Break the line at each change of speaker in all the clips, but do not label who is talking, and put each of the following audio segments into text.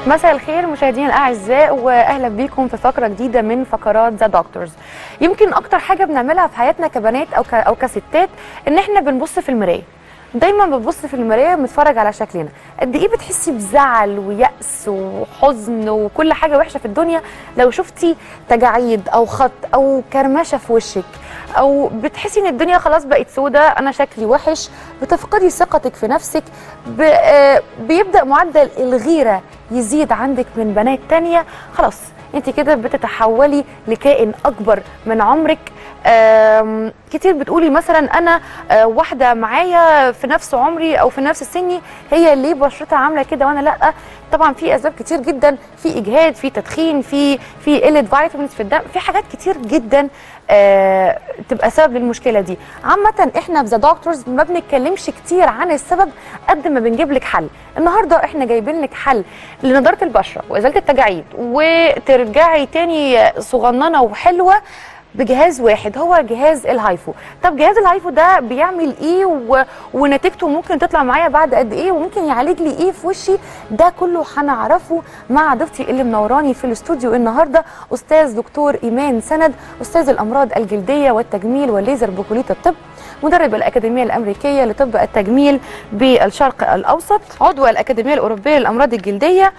مساء الخير مشاهدينا الاعزاء واهلا بيكم في فقره جديده من فقرات ذا دكتورز يمكن اكتر حاجه بنعملها في حياتنا كبنات او ك... او كستات ان احنا بنبص في المرايه دايما بنبص في المرايه بنتفرج على شكلنا قد ايه بتحسي بزعل ويأس وحزن وكل حاجه وحشه في الدنيا لو شفتي تجاعيد او خط او كرمشه في وشك او بتحسي ان الدنيا خلاص بقت سودة انا شكلي وحش بتفقدي ثقتك في نفسك ب... آه، بيبدا معدل الغيره يزيد عندك من بنات تانية خلاص انت كده بتتحولي لكائن اكبر من عمرك آم، كتير بتقولي مثلا انا آه، واحده معايا في نفس عمري او في نفس سني هي ليه بشرتها عامله كده وانا لا طبعا في اسباب كتير جدا في اجهاد في تدخين في في قله فيتامينز في الدم في حاجات كتير جدا آه تبقى سبب للمشكله دي عامه احنا في ذا دكتورز ما بنتكلمش كتير عن السبب قد ما بنجيب لك حل النهارده احنا جايبين لك حل لنضاره البشره وازاله التجاعيد وترجعي تاني صغننه وحلوه بجهاز واحد هو جهاز الهايفو طب جهاز الهايفو ده بيعمل ايه و... ونتيجته ممكن تطلع معايا بعد قد ايه وممكن يعالج لي ايه في وشي ده كله هنعرفه مع ضيفتي اللي منوراني في الاستوديو النهارده استاذ دكتور ايمان سند استاذ الامراض الجلديه والتجميل والليزر بكليه الطب مدرب الأكاديمية الأمريكية لطب التجميل بالشرق الأوسط عضو الأكاديمية الأوروبية للأمراض الجلدية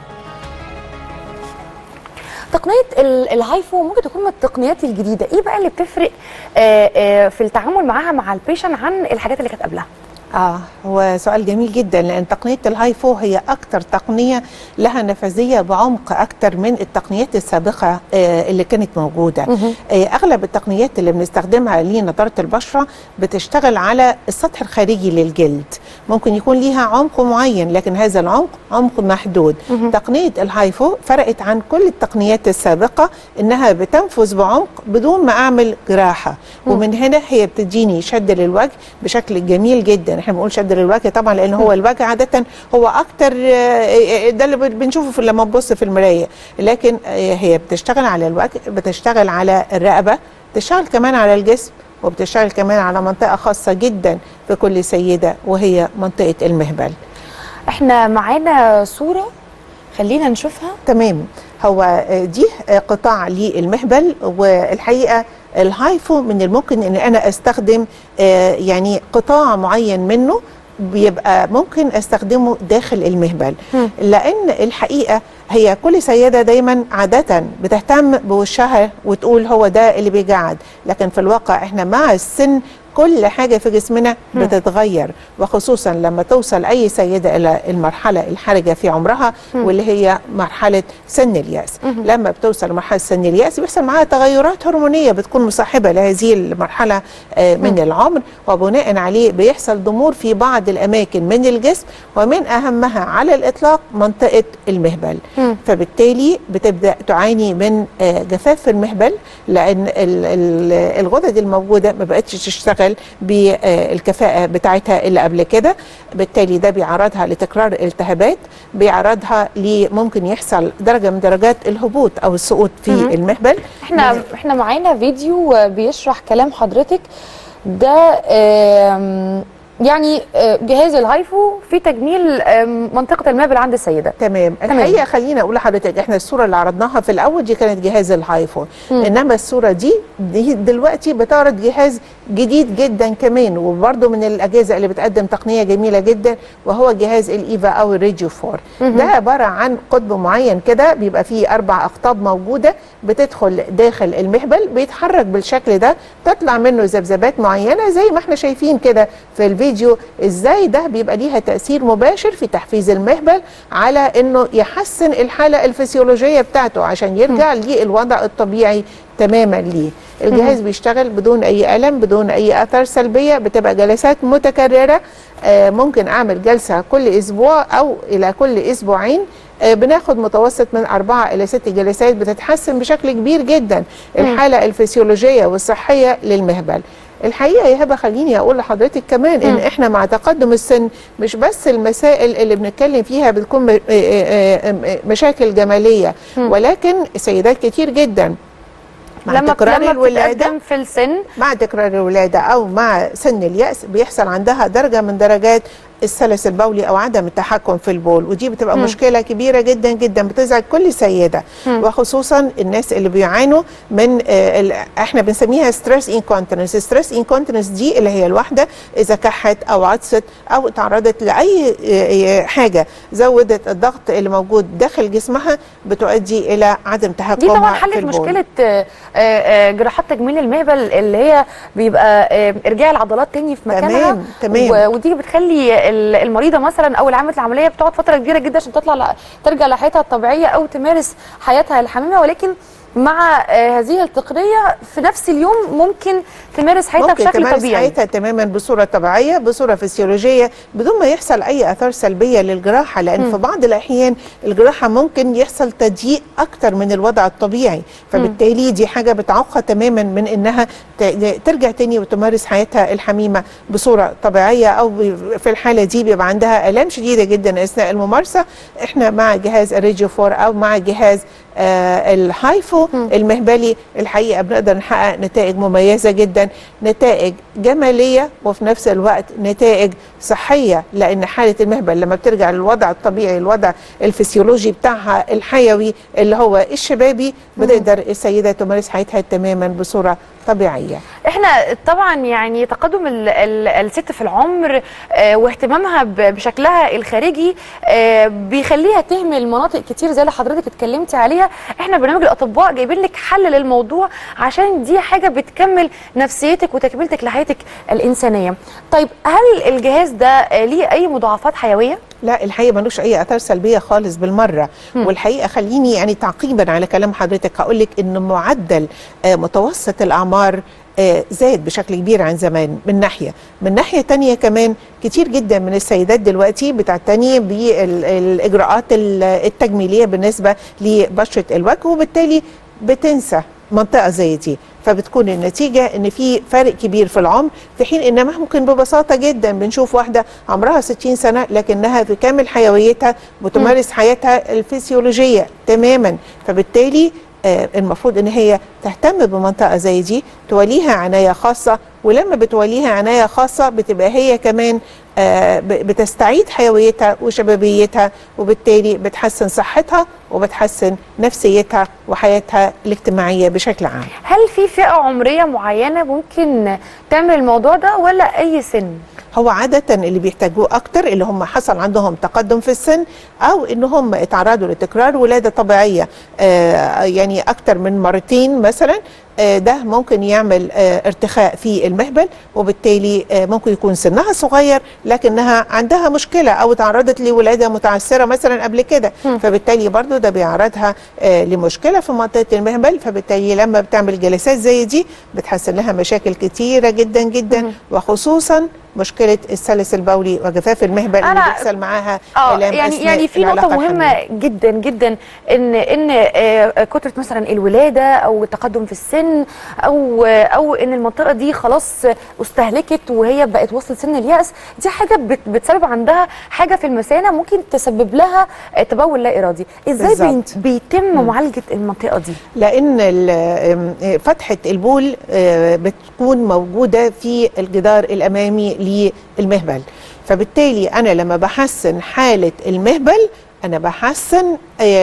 تقنيه ال- الهايفو ممكن تكون من التقنيات الجديده ايه بقى اللي بتفرق آه، آه، في التعامل معاها مع البيشن عن الحاجات اللي كانت قبلها
اه هو سؤال جميل جدا لان تقنيه الهايفو هي اكتر تقنيه لها نفاذيه بعمق اكتر من التقنيات السابقه آه اللي كانت موجوده آه اغلب التقنيات اللي بنستخدمها لنضاره البشره بتشتغل على السطح الخارجي للجلد ممكن يكون ليها عمق معين لكن هذا العمق عمق محدود تقنيه الهايفو فرقت عن كل التقنيات السابقه انها بتنفذ بعمق بدون ما اعمل جراحه ومن هنا هي بتديني شد للوجه بشكل جميل جدا احنا بنقول شد للوجه طبعا لان هو الوجه عاده هو اكتر آه، ده اللي بنشوفه في لما نبص في المرايه لكن آه، هي بتشتغل على الوجه بتشتغل على الرقبه بتشتغل كمان على الجسم وبتشتغل كمان على منطقه خاصه جدا في كل سيده وهي منطقه المهبل
احنا معانا صوره خلينا نشوفها
تمام هو آه، دي آه، قطاع للمهبل والحقيقه الهايفو من الممكن ان انا استخدم آه، يعني قطاع معين منه بيبقى ممكن استخدمه داخل المهبل
مم.
لان الحقيقه هي كل سيده دايما عاده بتهتم بوشها وتقول هو ده اللي بيجعد لكن في الواقع احنا مع السن كل حاجه في جسمنا بتتغير وخصوصا لما توصل اي سيده الى المرحله الحرجه في عمرها واللي هي مرحله سن الياس لما بتوصل لمرحله سن الياس بيحصل معاها تغيرات هرمونيه بتكون مصاحبه لهذه المرحله آه، من العمر وبناء عليه بيحصل ضمور في بعض الاماكن من الجسم ومن اهمها على الاطلاق منطقه المهبل
مم.
فبالتالي بتبدا تعاني من آه، جفاف في المهبل لان ال- ال- الغدد الموجوده ما بقتش تشتغل بالكفاءه بتاعتها اللي قبل كده بالتالي ده بيعرضها لتكرار التهابات بيعرضها لممكن يحصل درجه من درجات الهبوط او السقوط في
مم.
المهبل
احنا احنا معانا فيديو آه، بيشرح كلام حضرتك ده آم، يعني آه، جهاز الهايفو في تجميل آم، منطقه المهبل عند السيده
تمام الحقيقه خلينا اقول لحضرتك احنا الصوره اللي عرضناها في الاول دي كانت جهاز الهايفون
مم.
انما الصوره دي, دي دلوقتي بتعرض جهاز جديد جدا كمان وبرده من الاجهزه اللي بتقدم تقنيه جميله جدا وهو جهاز الايفا او الريجيو 4 ده عباره عن قطب معين كده بيبقى فيه اربع اقطاب موجوده بتدخل داخل المهبل بيتحرك بالشكل ده تطلع منه ذبذبات معينه زي ما احنا شايفين كده في الفيديو ازاي ده بيبقى ليها تاثير مباشر في تحفيز المهبل على انه يحسن الحاله الفسيولوجيه بتاعته عشان يرجع للوضع الطبيعي تماما ليه الجهاز بيشتغل بدون اي الم بدون اي اثار سلبيه بتبقى جلسات متكرره آه، ممكن اعمل جلسه كل اسبوع او الى كل اسبوعين آه، بناخد متوسط من أربعة إلى ست جلسات بتتحسن بشكل كبير جدا الحالة الفسيولوجية والصحية للمهبل الحقيقه يا هبه خليني اقول لحضرتك كمان ان احنا مع تقدم السن مش بس المسائل اللي بنتكلم فيها بتكون م- آه، آه، آه، مشاكل جماليه ولكن سيدات كتير جدا مع
لما
تكرار
لما
الولاده
بتتقدم في السن
مع تكرار الولاده او مع سن الياس بيحصل عندها درجه من درجات السلس البولي او عدم التحكم في البول ودي بتبقى م. مشكله كبيره جدا جدا بتزعج كل سيده م. وخصوصا الناس اللي بيعانوا من آه احنا بنسميها ستريس انكونتيننس ستريس انكونتيننس دي اللي هي الواحده اذا كحت او عطست او تعرضت لاي آه حاجه زودت الضغط اللي موجود داخل جسمها بتؤدي الى عدم تحكمها
دي طبعا حلت مشكله آه جراحات تجميل المهبل اللي هي بيبقى ارجاع العضلات تاني في مكانها
تمام تمام
ودي بتخلي المريضه مثلا او اللي عملت العمليه بتقعد فتره كبيره جدا عشان تطلع ترجع لحياتها الطبيعيه او تمارس حياتها الحميمه ولكن مع هذه التقنيه في نفس اليوم ممكن تمارس حياتها
ممكن
بشكل
تمارس
طبيعي
حياتها تماما بصوره طبيعيه بصوره فسيولوجيه بدون ما يحصل اي اثار سلبيه للجراحه لان م. في بعض الاحيان الجراحه ممكن يحصل تضييق اكتر من الوضع الطبيعي فبالتالي دي حاجه بتعوقها تماما من انها ترجع تاني وتمارس حياتها الحميمه بصوره طبيعيه او في الحاله دي بيبقى عندها الام شديده جدا اثناء الممارسه احنا مع جهاز الريجيو 4 او مع جهاز آه الهايفو م. المهبلي الحقيقه بنقدر نحقق نتائج مميزه جدا نتائج جماليه وفي نفس الوقت نتائج صحيه لان حاله المهبل لما بترجع للوضع الطبيعي الوضع الفسيولوجي بتاعها الحيوي اللي هو الشبابي بتقدر السيده تمارس حياتها تماما بصوره طبيعيه
احنا طبعا يعني تقدم ال ال الست في العمر اه واهتمامها بشكلها الخارجي اه بيخليها تهمل مناطق كتير زي اللي حضرتك اتكلمتي عليها احنا برنامج الاطباء جايبين لك حل للموضوع عشان دي حاجه بتكمل نفسيتك وتكملتك لحياتك الانسانيه طيب هل الجهاز ده ليه اي مضاعفات حيويه
لا الحقيقه ملوش اي اثار سلبيه خالص بالمره م. والحقيقه خليني يعني تعقيبا على كلام حضرتك هقول لك ان معدل آه متوسط الاعمار آه زاد بشكل كبير عن زمان من ناحيه من ناحيه تانية كمان كتير جدا من السيدات دلوقتي بتعتني بالاجراءات التجميليه بالنسبه لبشره الوجه وبالتالي بتنسى منطقه زي دي فبتكون النتيجة ان في فارق كبير في العمر في حين ان ممكن ببساطة جدا بنشوف واحدة عمرها 60 سنة لكنها في كامل حيويتها بتمارس حياتها الفسيولوجية تماما فبالتالي آه المفروض ان هي تهتم بمنطقة زي دي توليها عناية خاصة ولما بتوليها عناية خاصة بتبقى هي كمان آه بتستعيد حيويتها وشبابيتها وبالتالي بتحسن صحتها وبتحسن نفسيتها وحياتها الاجتماعية بشكل عام
هل في فئة عمرية معينة ممكن تعمل الموضوع ده ولا أي سن؟
هو عادة اللي بيحتاجوه أكتر اللي هم حصل عندهم تقدم في السن أو إن هم اتعرضوا لتكرار ولادة طبيعية آه يعني أكتر من مرتين مثلا آه ده ممكن يعمل آه ارتخاء في المهبل وبالتالي آه ممكن يكون سنها صغير لكنها عندها مشكلة أو تعرضت لولادة متعسرة مثلا قبل كده فبالتالي برضو ده بيعرضها لمشكلة في منطقة المهبل فبالتالي لما بتعمل جلسات زي دي بتحسن لها مشاكل كتيرة جدا جدا وخصوصا مشكله السلس البولي وجفاف المهبل اللي بيحصل معاها
اه يعني يعني في نقطه مهمه جدا جدا ان ان آه كثره مثلا الولاده او التقدم في السن او او ان المنطقه دي خلاص استهلكت وهي بقت وصلت سن الياس دي حاجه بتسبب عندها حاجه في المثانه ممكن تسبب لها تبول لا ارادي ازاي بالزبط. بيتم م. معالجه المنطقه دي
لان فتحه البول بتكون موجوده في الجدار الامامي للمهبل فبالتالي انا لما بحسن حاله المهبل انا بحسن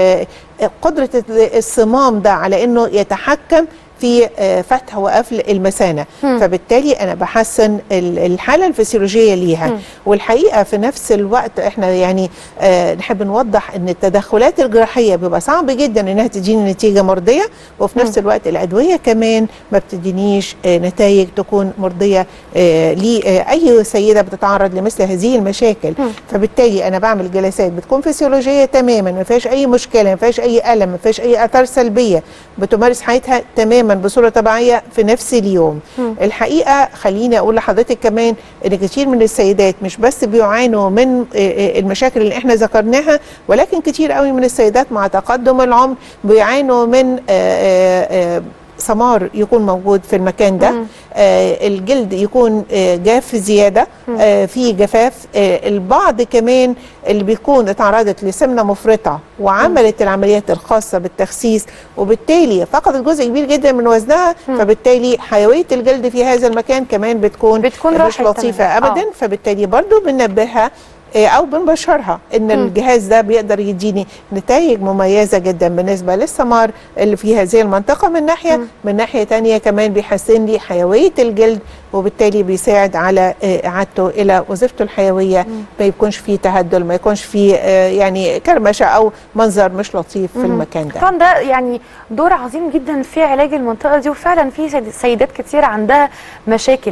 قدره الصمام ده على انه يتحكم في فتح وقفل المثانه م. فبالتالي انا بحسن الحاله الفسيولوجيه ليها م. والحقيقه في نفس الوقت احنا يعني آه نحب نوضح ان التدخلات الجراحيه بيبقى صعب جدا انها تديني نتيجه مرضيه وفي نفس م. الوقت الادويه كمان ما بتدينيش آه نتائج تكون مرضيه آه لاي سيده بتتعرض لمثل هذه المشاكل م. فبالتالي انا بعمل جلسات بتكون فسيولوجيه تماما ما فيهاش اي مشكله ما فيهاش اي الم ما فيهاش اي اثار سلبيه بتمارس حياتها تماما بصوره طبيعيه في نفس اليوم م. الحقيقه خليني اقول لحضرتك كمان ان كتير من السيدات مش بس بيعانوا من المشاكل اللي احنا ذكرناها ولكن كتير قوي من السيدات مع تقدم العمر بيعانوا من سمار يكون موجود في المكان ده
مم.
آه الجلد يكون آه جاف زياده آه في جفاف آه البعض كمان اللي بيكون اتعرضت لسمنه مفرطه وعملت العمليات الخاصه بالتخسيس وبالتالي فقدت جزء كبير جدا من وزنها فبالتالي حيويه الجلد في هذا المكان كمان بتكون
بتكون
مش
راحت
لطيفه
تمام.
ابدا فبالتالي برضو بننبهها آه، او بنبشرها ان الجهاز ده بيقدر يديني نتائج مميزه جدا بالنسبه للثمار اللي في هذه المنطقه من ناحيه من ناحيه تانية كمان بيحسن لي حيويه الجلد وبالتالي بيساعد على آه، اعادته الى وظيفته الحيويه ما يكونش فيه تهدل ما يكونش فيه آه، يعني كرمشه او منظر مش لطيف في المكان ده
طبعا ده يعني دور عظيم جدا في علاج المنطقه دي وفعلا في سيد- سيدات كتير عندها مشاكل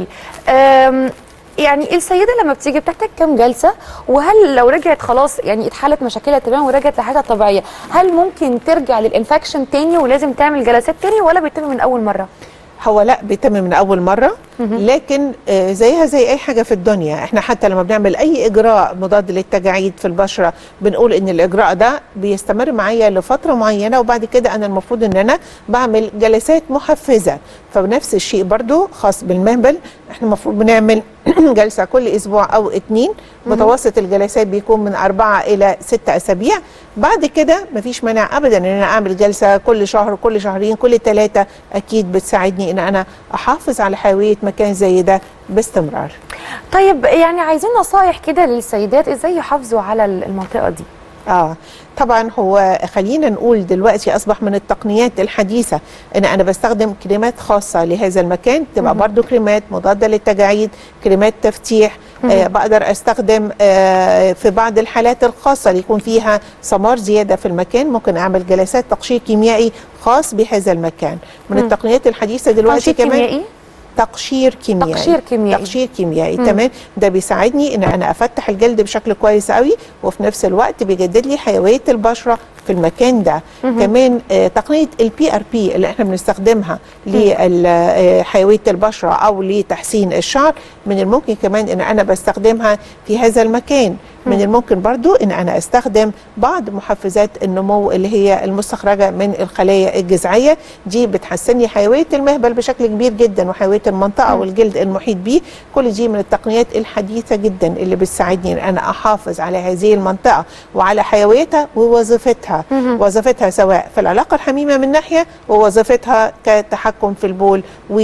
أم، يعني السيده لما بتيجي بتحتاج كام جلسه وهل لو رجعت خلاص يعني اتحلت مشاكلها تمام ورجعت لحياتها الطبيعيه هل ممكن ترجع للانفكشن تاني ولازم تعمل جلسات تاني ولا بيتم من اول مره
هو لا بيتم من اول مره لكن آه، زيها زي اي حاجه في الدنيا احنا حتى لما بنعمل اي اجراء مضاد للتجاعيد في البشره بنقول ان الاجراء ده بيستمر معايا لفتره معينه وبعد كده انا المفروض ان انا بعمل جلسات محفزه فنفس الشيء برضو خاص بالمهبل احنا المفروض بنعمل جلسه كل اسبوع او اتنين متوسط الجلسات بيكون من اربعه الى ستة اسابيع بعد كده مفيش مانع ابدا ان انا اعمل جلسه كل شهر كل شهرين كل ثلاثه اكيد بتساعدني ان انا احافظ على حيويه مكان زي ده باستمرار
طيب يعني عايزين نصايح كده للسيدات ازاي يحافظوا على المنطقه دي
اه طبعا هو خلينا نقول دلوقتي اصبح من التقنيات الحديثه ان انا بستخدم كريمات خاصه لهذا المكان تبقى برضو كريمات مضاده للتجاعيد كريمات تفتيح آه بقدر استخدم آه في بعض الحالات الخاصه اللي يكون فيها سمار زياده في المكان ممكن اعمل جلسات تقشير كيميائي خاص بهذا المكان من
مم.
التقنيات الحديثه دلوقتي
تنشيط
كمان
كيميائي
تقشير كيميائي
تقشير كيميائي.
تقشير كيميائي تمام ده بيساعدني ان انا افتح الجلد بشكل كويس قوي وفي نفس الوقت بيجدد لي حيويه البشره في المكان ده كمان آه تقنيه البي ار بي اللي احنا بنستخدمها لحيويه البشره او لتحسين الشعر من الممكن كمان ان انا بستخدمها في هذا المكان من الممكن برضو ان انا استخدم بعض محفزات النمو اللي هي المستخرجه من الخلايا الجذعيه دي بتحسن لي حيويه المهبل بشكل كبير جدا وحيويه المنطقه والجلد المحيط بيه كل دي من التقنيات الحديثه جدا اللي بتساعدني ان انا احافظ على هذه المنطقه وعلى حيويتها ووظيفتها وظيفتها سواء في العلاقه الحميمه من ناحيه ووظيفتها كتحكم في البول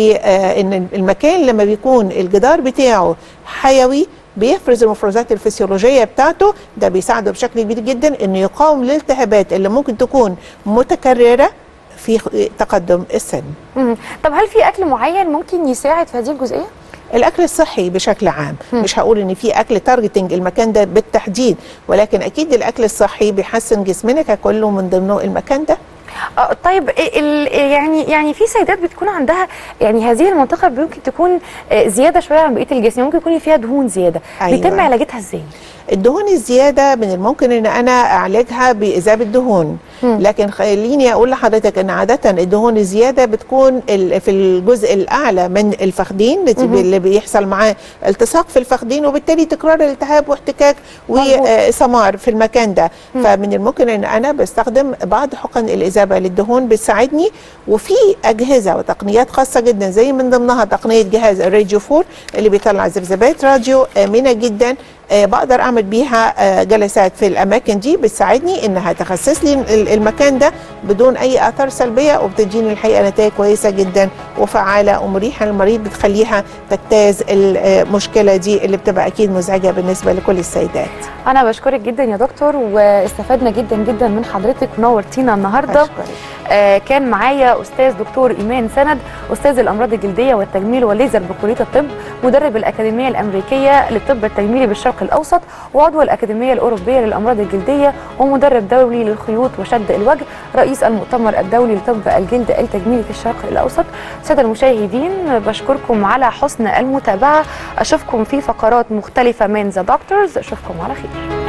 وان المكان لما بيكون الجدار بتاعه حيوي بيفرز المفرزات الفسيولوجيه بتاعته ده بيساعده بشكل كبير جدا انه يقاوم الالتهابات اللي ممكن تكون متكرره في تقدم السن
مم. طب هل في اكل معين ممكن يساعد في هذه الجزئيه
الاكل الصحي بشكل عام مش هقول ان في اكل تارجتنج المكان ده بالتحديد ولكن اكيد الاكل الصحي بيحسن جسمنا ككله من ضمنه المكان ده
آه، طيب ال- ال- يعني يعني في سيدات بتكون عندها يعني هذه المنطقه ممكن تكون آه، زياده شويه عن بقيه الجسم ممكن يكون فيها دهون زياده
أيوة.
بيتم علاجتها ازاي
الدهون الزياده من الممكن ان انا اعالجها باذاب الدهون لكن خليني اقول لحضرتك ان عاده الدهون الزياده بتكون ال- في الجزء الاعلى من الفخذين اللي بيحصل معاه التصاق في الفخذين وبالتالي تكرار التهاب واحتكاك وسمار في المكان ده فمن الممكن ان انا بستخدم بعض حقن الاذابه للدهون بتساعدني وفي اجهزه وتقنيات خاصه جدا زي من ضمنها تقنيه جهاز الراديو 4 اللي بيطلع ذبذبات راديو امنه جدا آه، بقدر اعمل بيها آه، جلسات في الاماكن دي بتساعدني انها تخسس لي ال- المكان ده بدون اي اثار سلبيه وبتديني الحقيقه نتائج كويسه جدا وفعاله ومريحه للمريض بتخليها تجتاز المشكله دي اللي بتبقى اكيد مزعجه بالنسبه لكل السيدات
انا بشكرك جدا يا دكتور واستفدنا جدا جدا من حضرتك ونورتينا النهارده
أشكرك.
آه كان معايا استاذ دكتور ايمان سند استاذ الامراض الجلديه والتجميل والليزر بكليه الطب مدرب الاكاديميه الامريكيه للطب التجميلي بالشرق الاوسط وعضو الاكاديميه الاوروبيه للامراض الجلديه ومدرب دولي للخيوط وشد الوجه رئيس المؤتمر الدولي لطب الجلد التجميلي في الشرق الاوسط ساده المشاهدين بشكركم على حسن المتابعه اشوفكم في فقرات مختلفه من ذا دكتورز اشوفكم على خير